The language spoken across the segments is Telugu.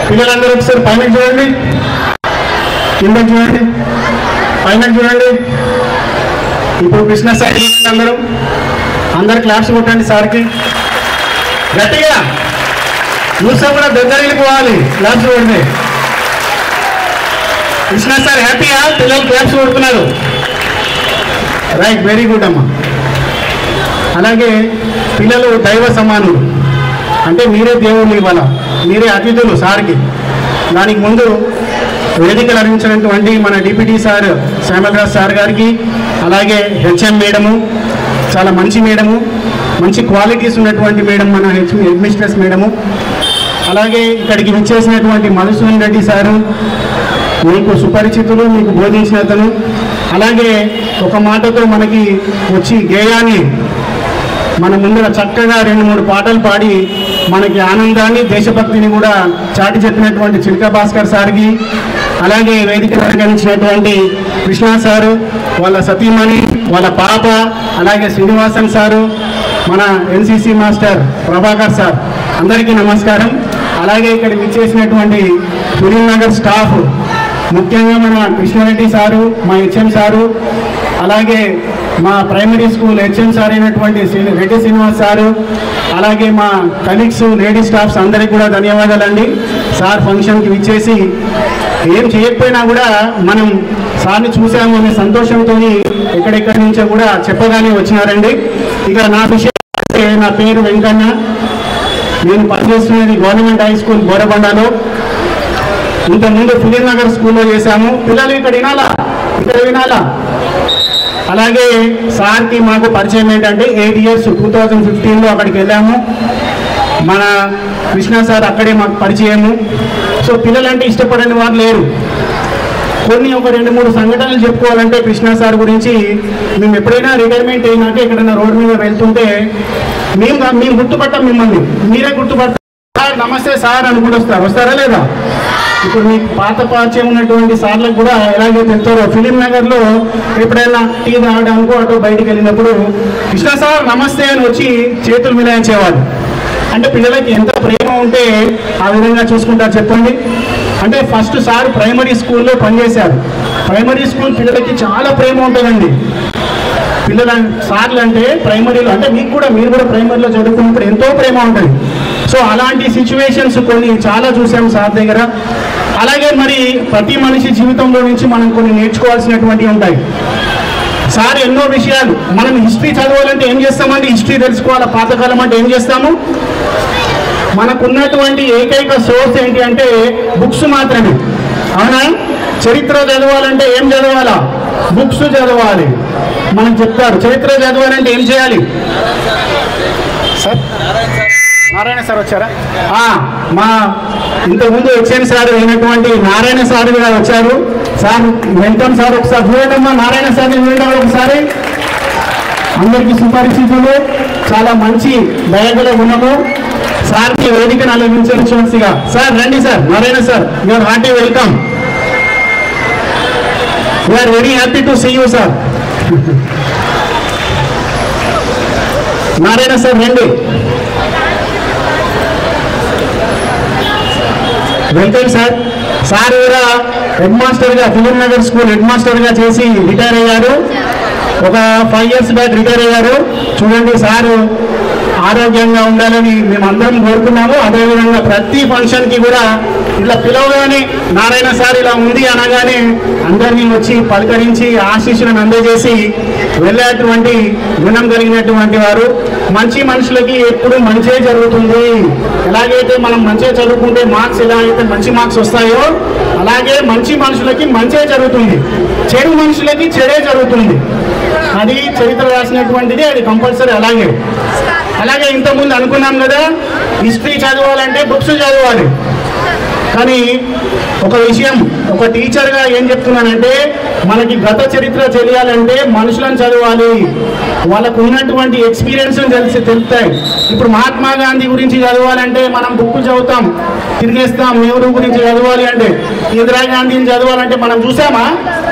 పిల్లలందరూ ఒకసారి పైన చూడండి కింద చూడండి పైన చూడండి ఇప్పుడు కృష్ణ సార్ చూడండి అందరూ అందరు క్లాప్స్ కొట్టండి సార్కి గట్టిగా చూసా కూడా దగ్గరికి పోవాలి క్లాప్స్ కొడితే కృష్ణ సార్ హ్యాపీయా పిల్లలు క్లాప్స్ కొడుతున్నారు రైట్ వెరీ గుడ్ అమ్మా అలాగే పిల్లలు దైవ సమానులు అంటే మీరే దేవుళ్ళు ఇవాళ మీరే అతిథులు సార్కి దానికి ముందు వేదికలు అందించినటువంటి మన డిప్యూటీ సార్ శ్యామగ్రాజ్ సార్ గారికి అలాగే హెచ్ఎం మేడము చాలా మంచి మేడము మంచి క్వాలిటీస్ ఉన్నటువంటి మేడం మన హెచ్ హెడ్ మిస్ట్రెస్ మేడము అలాగే ఇక్కడికి విచ్చేసినటువంటి మధుసూదన్ రెడ్డి సారు మీకు సుపరిచితులు మీకు బోధించిన అతను అలాగే ఒక మాటతో మనకి వచ్చి గేయాన్ని మన ముందర చక్కగా రెండు మూడు పాటలు పాడి మనకి ఆనందాన్ని దేశభక్తిని కూడా చాటి చెప్పినటువంటి చిలక భాస్కర్ సార్కి అలాగే వేదిక నిర్వహించినటువంటి కృష్ణ సారు వాళ్ళ సతీమణి వాళ్ళ పాప అలాగే శ్రీనివాసన్ సారు మన ఎన్సిసి మాస్టర్ ప్రభాకర్ సార్ అందరికీ నమస్కారం అలాగే ఇక్కడ విచ్చేసినటువంటి ఫిలిం నగర్ స్టాఫ్ ముఖ్యంగా మన కృష్ణారెడ్డి సారు మా హెచ్ఎం సారు అలాగే మా ప్రైమరీ స్కూల్ హెచ్ఎం సార్ అయినటువంటి శ్రీ- రెడ్డి శ్రీనివాస్ సారు అలాగే మా కలీగ్స్ లేడీ స్టాఫ్స్ అందరికీ కూడా ధన్యవాదాలండి సార్ ఫంక్షన్కి విచ్చేసి ఏం చేయకపోయినా కూడా మనం సార్ని చూసాము అనే సంతోషంతో ఎక్కడెక్కడి నుంచో కూడా చెప్పగానే వచ్చినారండి ఇక నా విషయం అయితే నా పేరు వెంకన్న నేను పనిచేస్తున్నది గవర్నమెంట్ హై స్కూల్ బోరబండలో ఇంతకుముందు ఫిలిం నగర్ స్కూల్లో చేశాము పిల్లలు ఇక్కడ వినాలా ఇక్కడ వినాలా అలాగే సార్కి మాకు పరిచయం ఏంటంటే ఎయిట్ ఇయర్స్ టూ థౌజండ్ ఫిఫ్టీన్లో అక్కడికి వెళ్ళాము మన కృష్ణ సార్ అక్కడే మాకు పరిచయము సో పిల్లలంటే ఇష్టపడని వారు లేరు కొన్ని ఒక రెండు మూడు సంఘటనలు చెప్పుకోవాలంటే కృష్ణ సార్ గురించి మేము ఎప్పుడైనా రిటైర్మెంట్ అయినాక ఎక్కడైనా రోడ్డు మీద వెళ్తుంటే మేము కా- మేము గుర్తుపట్టాం మిమ్మల్ని మీరే గుర్తుపడతారు సార్ నమస్తే సార్ అనుకుంటూ వస్తారు వస్తారా లేదా ఇప్పుడు మీకు పాత పరిచయం ఉన్నటువంటి సార్లకు కూడా ఎలాగైతే వెళ్తారో ఫిలిం నగర్ లో ఎప్పుడైనా టీ తాగడానికో అటు బయటికి వెళ్ళినప్పుడు కృష్ణ సార్ నమస్తే అని వచ్చి చేతులు మిలాయించేవాడు అంటే పిల్లలకి ఎంత ప్రేమ ఉంటే ఆ విధంగా చూసుకుంటారు చెప్పండి అంటే ఫస్ట్ సార్ ప్రైమరీ స్కూల్లో పనిచేశారు ప్రైమరీ స్కూల్ పిల్లలకి చాలా ప్రేమ ఉంటుందండి పిల్లల సార్లు అంటే ప్రైమరీలో అంటే మీకు కూడా మీరు కూడా ప్రైమరీలో చదువుకున్నప్పుడు ఎంతో ప్రేమ ఉంటుంది సో అలాంటి సిచ్యువేషన్స్ కొన్ని చాలా చూసాం సార్ దగ్గర అలాగే మరి ప్రతి మనిషి జీవితంలో నుంచి మనం కొన్ని నేర్చుకోవాల్సినటువంటివి ఉంటాయి సార్ ఎన్నో విషయాలు మనం హిస్టరీ చదవాలంటే ఏం చేస్తామండి హిస్టరీ తెలుసుకోవాలి పాతకాలం అంటే ఏం చేస్తాము మనకున్నటువంటి ఏకైక సోర్స్ ఏంటి అంటే బుక్స్ మాత్రమే అవునా చరిత్ర చదవాలంటే ఏం చదవాలా బుక్స్ చదవాలి మనకు చెప్తారు చరిత్ర చదవాలంటే ఏం చేయాలి సార్ నారాయణ సార్ వచ్చారా ఆ, మా ఇంతకుముందు హెచ్ఎన్ సార్ అయినటువంటి నారాయణ సార్ గారు వచ్చారు సార్ వెల్కమ్ సార్ ఒకసారి చూడండమ్మా నారాయణ సార్ చూడండి ఒకసారి అందరికీ సుపరిచితులు చాలా మంచి దయగల గుణము సార్కి వేదికను అలంకరించవలసిగా సార్ రండి sir Narayana sir you're hearty welcome we're very happy to see you sir Narayana sir రండి వెల్కమ్ సార్ సార్ కూడా హెడ్ మాస్టర్గా ఫిలిం నగర్ స్కూల్ హెడ్ మాస్టర్గా చేసి రిటైర్ అయ్యారు ఒక ఫైవ్ ఇయర్స్ బ్యాక్ రిటైర్ అయ్యారు చూడండి సారు ఆరోగ్యంగా ఉండాలని మేము అందరం కోరుకున్నాము అదేవిధంగా ప్రతి ఫంక్షన్కి కూడా ఇట్లా పిలవగానే నారాయణ సార్ ఇలా ఉంది అనగానే అందరినీ వచ్చి పలకరించి ఆశీస్సులను అందజేసి వెళ్ళేటువంటి గుణం కలిగినటువంటి వారు మంచి మనుషులకి ఎప్పుడు మంచే జరుగుతుంది ఎలాగైతే మనం మంచిగా చదువుకుంటే మార్క్స్ ఎలా అయితే మంచి మార్క్స్ వస్తాయో అలాగే మంచి మనుషులకి మంచే జరుగుతుంది చెడు మనుషులకి చెడే జరుగుతుంది అది చరిత్ర రాసినటువంటిది అది కంపల్సరీ అలాగే అలాగే ఇంతకుముందు అనుకున్నాం కదా హిస్టరీ చదవాలంటే బుక్స్ చదవాలి కానీ ఒక విషయం ఒక టీచర్గా ఏం చెప్తున్నానంటే మనకి గత చరిత్ర తెలియాలంటే మనుషులను చదవాలి వాళ్ళకు ఉన్నటువంటి ఎక్స్పీరియన్స్ తెలిసి తెలుస్తాయి ఇప్పుడు మహాత్మా గాంధీ గురించి చదవాలంటే మనం బుక్ చదువుతాం తిరిగేస్తాం నెహ్రూ గురించి చదవాలి అంటే ఇందిరా గాంధీని చదవాలంటే మనం చూసామా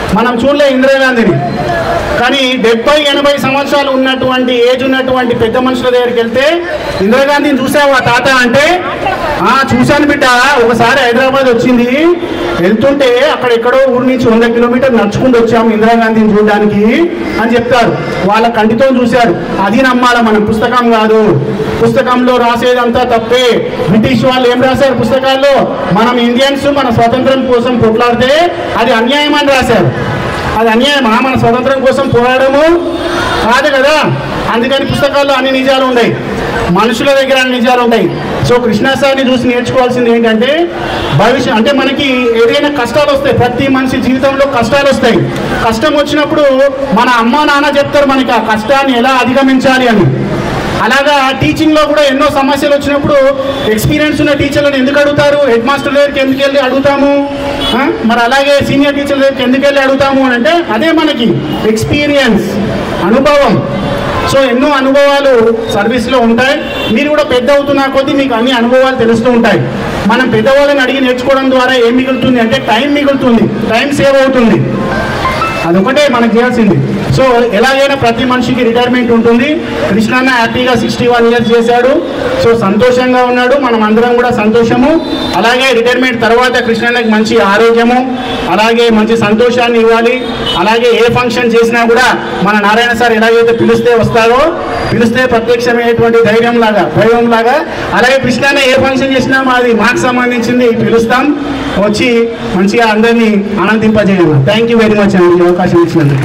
మనం చూడలే ఇందిరాగాంధీని కానీ డెబ్బై ఎనభై సంవత్సరాలు ఉన్నటువంటి ఏజ్ ఉన్నటువంటి పెద్ద మనుషుల దగ్గరికి వెళ్తే ఇందిరాగాంధీని చూసావా తాత అంటే "ఆ, చూశాను బిడ్డ ఒకసారి హైదరాబాద్ వచ్చింది వెళ్తుంటే అక్కడ ఎక్కడో ఊరి నుంచి వంద కిలోమీటర్ నడుచుకుంటూ వచ్చాము ఇందిరాగాంధీని చూడడానికి అని చెప్తారు వాళ్ళ కంటితో చూశారు అది నమ్మాల మనం పుస్తకం కాదు పుస్తకంలో రాసేదంతా తప్పే బ్రిటిష్ వాళ్ళు ఏం రాశారు పుస్తకాల్లో మనం ఇండియన్స్ మన స్వాతంత్రం కోసం కొట్లాడితే అది అన్యాయం అని రాశారు అది అన్యాయమా మన స్వతంత్రం కోసం పోరాడము కాదు కదా అందుకని పుస్తకాల్లో అన్ని నిజాలు ఉన్నాయి మనుషుల దగ్గర అన్ని నిజాలు ఉంటాయి సో కృష్ణా సార్ని చూసి నేర్చుకోవాల్సింది ఏంటంటే భవిష్యత్ అంటే మనకి ఏదైనా కష్టాలు వస్తాయి ప్రతి మనిషి జీవితంలో కష్టాలు వస్తాయి కష్టం వచ్చినప్పుడు మన అమ్మ నాన్న చెప్తారు మనకి ఆ కష్టాన్ని ఎలా అధిగమించాలి అని అలాగా టీచింగ్లో కూడా ఎన్నో సమస్యలు వచ్చినప్పుడు ఎక్స్పీరియన్స్ ఉన్న టీచర్లను ఎందుకు అడుగుతారు హెడ్ మాస్టర్ దగ్గరికి ఎందుకు వెళ్ళి అడుగుతాము ఆ? మరి అలాగే సీనియర్ టీచర్ దగ్గరికి ఎందుకు వెళ్ళి అడుగుతాము అని అంటే అదే మనకి ఎక్స్పీరియన్స్ అనుభవం సో ఎన్నో అనుభవాలు సర్వీస్లో ఉంటాయి మీరు కూడా పెద్ద అవుతున్న కొద్దీ మీకు అన్ని అనుభవాలు తెలుస్తూ ఉంటాయి మనం పెద్దవాళ్ళని అడిగి నేర్చుకోవడం ద్వారా ఏం మిగులుతుంది అంటే టైం మిగులుతుంది టైం సేవ్ అవుతుంది అదొకటే మనకు చేయాల్సింది సో ఎలాగైనా ప్రతి మనిషికి రిటైర్మెంట్ ఉంటుంది కృష్ణన్న హ్యాపీగా సిక్స్టీ వన్ ఇయర్స్ చేశాడు సో సంతోషంగా ఉన్నాడు మనం అందరం కూడా సంతోషము అలాగే రిటైర్మెంట్ తర్వాత కృష్ణన్నకి మంచి ఆరోగ్యము అలాగే మంచి సంతోషాన్ని ఇవ్వాలి అలాగే ఏ ఫంక్షన్ చేసినా కూడా మన నారాయణ సార్ ఎలాగైతే పిలిస్తే వస్తారో పిలిస్తే ప్రత్యక్షమైనటువంటి ధైర్యం లాగా దైవం లాగా అలాగే కృష్ణన్న ఏ ఫంక్షన్ చేసినా మాది మాకు సంబంధించింది పిలుస్తాం వచ్చి మంచిగా అందరినీ ఆనందింపజేయాలి థ్యాంక్ యూ వెరీ మచ్ అండి ఈ అవకాశం ఇచ్చినందుకు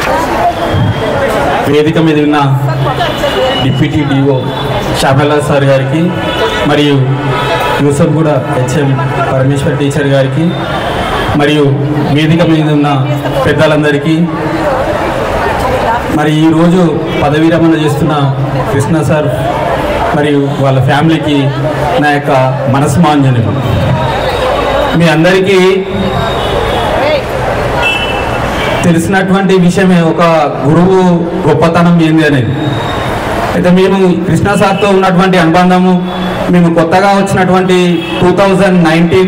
వేదిక మీద ఉన్న డిప్యూటీ డిఓ శ్యామలా సార్ గారికి మరియు యూసఫ్ కూడా హెచ్ఎం పరమేశ్వర్ టీచర్ గారికి మరియు వేదిక మీద ఉన్న పెద్దలందరికీ మరి ఈరోజు పదవీ విరమణ చేస్తున్న కృష్ణ సార్ మరియు వాళ్ళ ఫ్యామిలీకి నా యొక్క మనస్మాంజనం మీ అందరికీ తెలిసినటువంటి విషయమే ఒక గురువు గొప్పతనం ఏంది అనేది అయితే మేము కృష్ణ సార్తో ఉన్నటువంటి అనుబంధము మేము కొత్తగా వచ్చినటువంటి టూ థౌజండ్ నైన్టీన్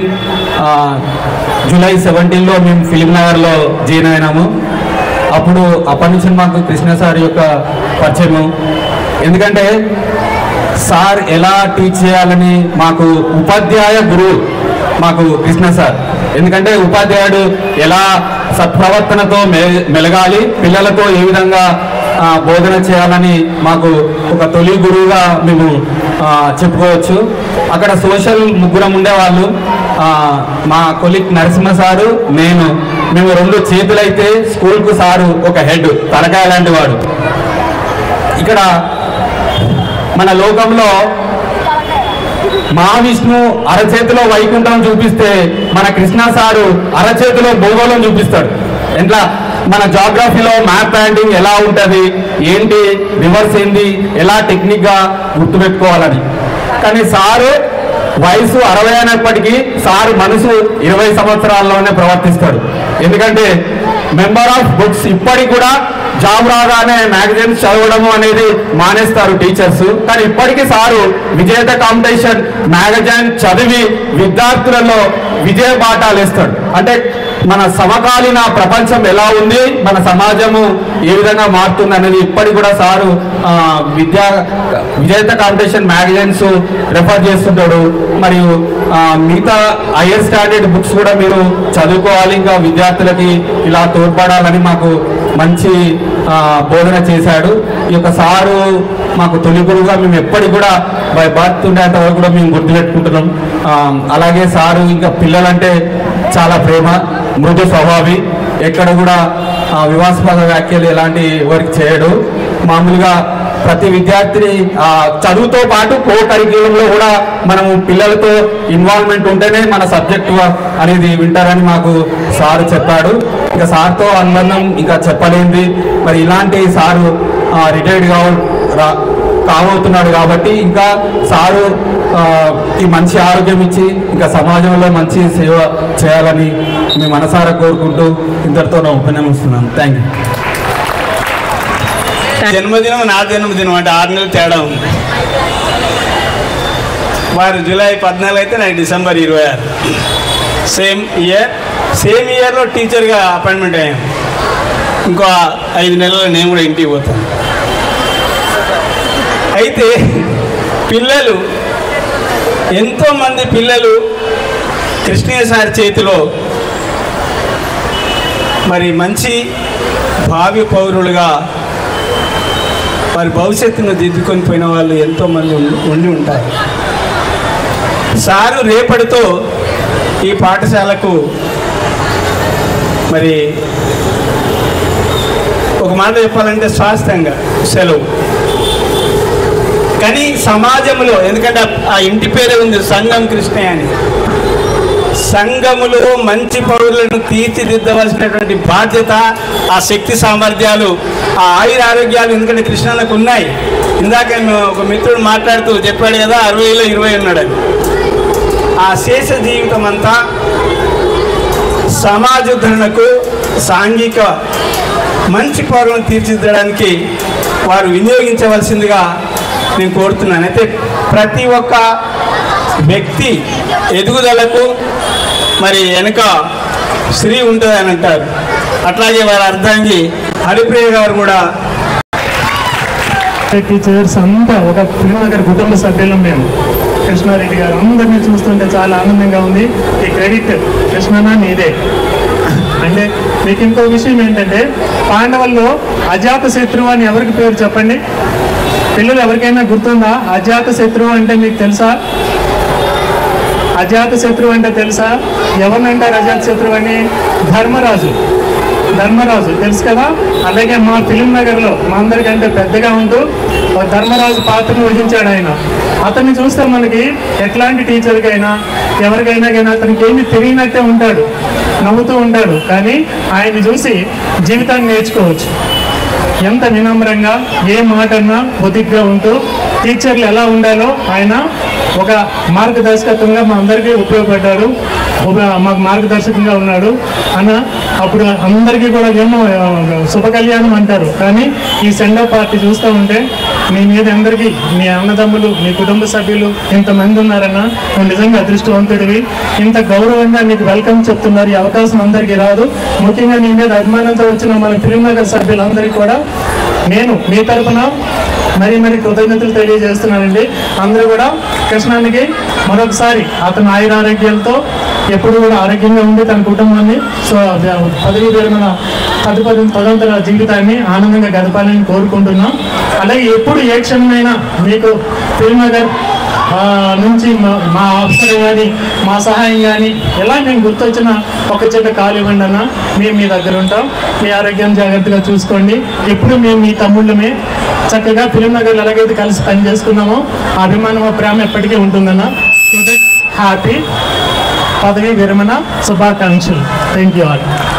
జూలై సెవెంటీన్లో మేము ఫిలిం నగర్లో జాయిన్ అయినాము అప్పుడు అప్పటి నుంచి మాకు కృష్ణ సార్ యొక్క పరిచయము ఎందుకంటే సార్ ఎలా టీచ్ చేయాలని మాకు ఉపాధ్యాయ గురువు మాకు కృష్ణ సార్ ఎందుకంటే ఉపాధ్యాయుడు ఎలా సత్ప్రవర్తనతో మె మెలగాలి పిల్లలతో ఏ విధంగా ఆ, బోధన చేయాలని మాకు ఒక తొలి గురువుగా మేము ఆ, చెప్పుకోవచ్చు అక్కడ సోషల్ ముగ్గురం ఉండేవాళ్ళు ఆ, మా కొలిక్ నరసింహ సారు నేను మేము రెండు చేతులైతే స్కూల్కు సారు ఒక హెడ్ తలకాయ లాంటి వాడు ఇక్కడ మన లోకంలో మహావిష్ణు అరచేతిలో వైకుంఠం చూపిస్తే మన కృష్ణ సారు అరచేతిలో భూగోళం చూపిస్తాడు ఎట్లా మన జాగ్రఫీలో మ్యాప్ ప్యాంటింగ్ ఎలా ఉంటుంది ఏంటి రివర్స్ ఏంది ఎలా టెక్నిక్గా గుర్తుపెట్టుకోవాలని కానీ సారు వయసు అరవై అయినప్పటికీ సారు మనసు ఇరవై సంవత్సరాల్లోనే ప్రవర్తిస్తాడు ఎందుకంటే మెంబర్ ఆఫ్ బుక్స్ ఇప్పటికి కూడా జాబ్ రాగానే మ్యాగజైన్స్ చదవడము అనేది మానేస్తారు టీచర్స్ కానీ ఇప్పటికీ సారు విజేత కాంపిటీషన్ మ్యాగజైన్ చదివి విద్యార్థులలో విజయ బాటాలు వేస్తాడు అంటే మన సమకాలీన ప్రపంచం ఎలా ఉంది మన సమాజము ఏ విధంగా మారుతుంది అనేది ఇప్పటికి కూడా సారు ఆ, విద్యా విజేత కాంపిటీషన్ మ్యాగజైన్స్ రెఫర్ చేస్తుంటాడు మరియు ఆ, మిగతా హైయర్ స్టాండర్డ్ బుక్స్ కూడా మీరు చదువుకోవాలి ఇంకా విద్యార్థులకి ఇలా తోడ్పడాలని మాకు మంచి ఆ, బోధన చేశాడు ఈ యొక్క సారు మాకు తొలి గురువుగా మేము ఎప్పటికి కూడా బై బర్త్ ఉండేంత వరకు కూడా మేము గుర్తుపెట్టుకుంటున్నాం ఆ, అలాగే సారు ఇంకా పిల్లలంటే చాలా ప్రేమ మృదు స్వభావి ఎక్కడ కూడా ఆ, వివాదాస్పద వ్యాఖ్యలు ఎలాంటి వర్క్ చేయడు మామూలుగా ప్రతి విద్యార్థిని ఆ, చదువుతో పాటు కో కరిక్యులంలో కూడా మనము పిల్లలతో ఇన్వాల్వ్మెంట్ ఉంటేనే మన సబ్జెక్టు అనేది వింటారని మాకు సారు చెప్పాడు ఇంకా సార్తో అనుబంధం ఇంకా చెప్పలేంది మరి ఇలాంటి సారు రిటైర్డ్ కావ రా- కాబోతున్నాడు కాబట్టి ఇంకా సారు ఆ, ఈ మంచి ఆరోగ్యం ఇచ్చి ఇంకా సమాజంలో మంచి సేవ చేయాలని మేము మనసారా కోరుకుంటూ ఇంతటితో నా ఉపన్యమిస్తున్నాను థ్యాంక్ యూ జన్మదినం నా జన్మదినం అంటే ఆరు నెలలు తేడా ఉంది వారు జూలై పద్నాలుగు అయితే నాకు డిసెంబర్ ఇరవై ఆరు సేమ్ ఇయర్ సేమ్ ఇయర్లో టీచర్గా అపాయింట్మెంట్ అయ్యాను ఇంకో ఐదు నెలల్లో నేను కూడా ఇంటికి పోతాను అయితే పిల్లలు ఎంతోమంది పిల్లలు కృష్ణయ్య సార్ చేతిలో మరి మంచి భావి పౌరులుగా వారి భవిష్యత్తును దిద్దుకొని పోయిన వాళ్ళు ఎంతోమంది ఉండి- ఉండి ఉంటారు సారు రేపటితో ఈ పాఠశాలకు మరి ఒక మాట చెప్పాలంటే స్వాస్థ్యంగా సెలవు కానీ సమాజంలో ఎందుకంటే ఆ- ఆ ఇంటి పేరే ఉంది సంఘం కృష్ణయ్య అని సంఘములో మంచి పౌరులను తీర్చిదిద్దవలసినటువంటి బాధ్యత ఆ శక్తి సామర్థ్యాలు ఆ ఆయుర ఆరోగ్యాలు ఎందుకంటే కృష్ణన్నకు ఉన్నాయి ఇందాక మేము ఒక మిత్రుడు మాట్లాడుతూ చెప్పాడు కదా అరవైలో ఇరవై ఉన్నాడు అని ఆ శేష జీవితం అంతా సమాజోద్ధరణకు సాంఘిక మంచి పౌరులను తీర్చిదిద్దడానికి వారు వినియోగించవలసిందిగా నేను కోరుతున్నాను అయితే ప్రతి ఒక్క వ్యక్తి ఎదుగుదలకు మరి వెనుక స్త్రీ ఉంటుంది అని అంటారు అట్లాగే వారి అర్థానికి హరిప్రియ గారు కూడా టీచర్స్ అంతా ఒక తిరునగర్ కుటుంబ సభ్యులం మేము కృష్ణారెడ్డి గారు అందరినీ చూస్తుంటే చాలా ఆనందంగా ఉంది ఈ క్రెడిట్ కృష్ణనా నీదే అంటే మీకు ఇంకో విషయం ఏంటంటే పాండవుల్లో అజాత శత్రువు అని ఎవరికి పేరు చెప్పండి పిల్లలు ఎవరికైనా గుర్తుందా అజాత శత్రువు అంటే మీకు తెలుసా అజాత శత్రువు అంటే తెలుసా ఎవరినంటారు అజాత శత్రువు అని ధర్మరాజు ధర్మరాజు తెలుసు కదా అలాగే మా ఫిలిం నగర్లో మా అందరికంటే పెద్దగా ఉంటూ ఒక ధర్మరాజు పాత్రను వహించాడు ఆయన అతన్ని చూస్తే మనకి ఎట్లాంటి టీచర్కైనా ఎవరికైనా కానీ అతనికి ఏమి తెలియనట్టే ఉంటాడు నవ్వుతూ ఉంటాడు కానీ ఆయన్ని చూసి జీవితాన్ని నేర్చుకోవచ్చు ఎంత వినమ్రంగా ఏ మాట అన్నా పొదిగ్గా ఉంటూ టీచర్లు ఎలా ఉండాలో ఆయన ఒక మార్గదర్శకత్వంగా మా అందరికీ ఉపయోగపడ్డాడు ఒక- మాకు మార్గదర్శకంగా ఉన్నాడు అన్న అప్పుడు అందరికీ కూడా ఏమో ఆ, శుభ కళ్యాణం అంటారు కానీ ఈ సెండో పార్టీ చూస్తూ ఉంటే మీ మీద అందరికీ మీ అన్నదమ్ములు మీ కుటుంబ సభ్యులు ఇంతమంది ఉన్నారన్న నువ్వు నిజంగా అదృష్టవంతుడివి ఇంత గౌరవంగా నీకు వెల్కమ్ చెప్తున్నారు ఈ అవకాశం అందరికీ రాదు ముఖ్యంగా నీ మీద అభిమానంతో వచ్చిన మన ఫిలిం నగర్ సభ్యులందరికీ కూడా నేను మీ తరపున మరి మరి కృతజ్ఞతలు తెలియజేస్తున్నానండి అందరూ కూడా కృష్ణానికి మరొకసారి అతను ఆయురారోగ్యాలతో ఎప్పుడు కూడా ఆరోగ్యంగా ఉండి తన కుటుంబాన్ని సో పదవి విరమణ తదుపరి తదనంతర జీవితాన్ని ఆనందంగా గడపాలని కోరుకుంటున్నాం అలాగే ఎప్పుడు ఏ క్షణమైనా మీకు ఫిల్మ్ నగర్ ఆ, నుంచి మా- మా ఆఫీసర్ కానీ మా సహాయం కానీ ఎలా మేము గుర్తొచ్చిన ఒక చిన్న కాలు ఇవ్వండి అన్న మేము మీ దగ్గర ఉంటాం మీ ఆరోగ్యం జాగ్రత్తగా చూసుకోండి ఎప్పుడు మేము మీ తమ్ముళ్ళమే చక్కగా ఫిలిం నగర్ ఎలాగైతే కలిసి పని చేసుకున్నామో ఆ అభిమానం ఆ ప్రేమ ఎప్పటికీ ఉంటుందన్న హ్యాపీ పదవి విరమణ శుభాకాంక్షలు థ్యాంక్ యూ ఆల్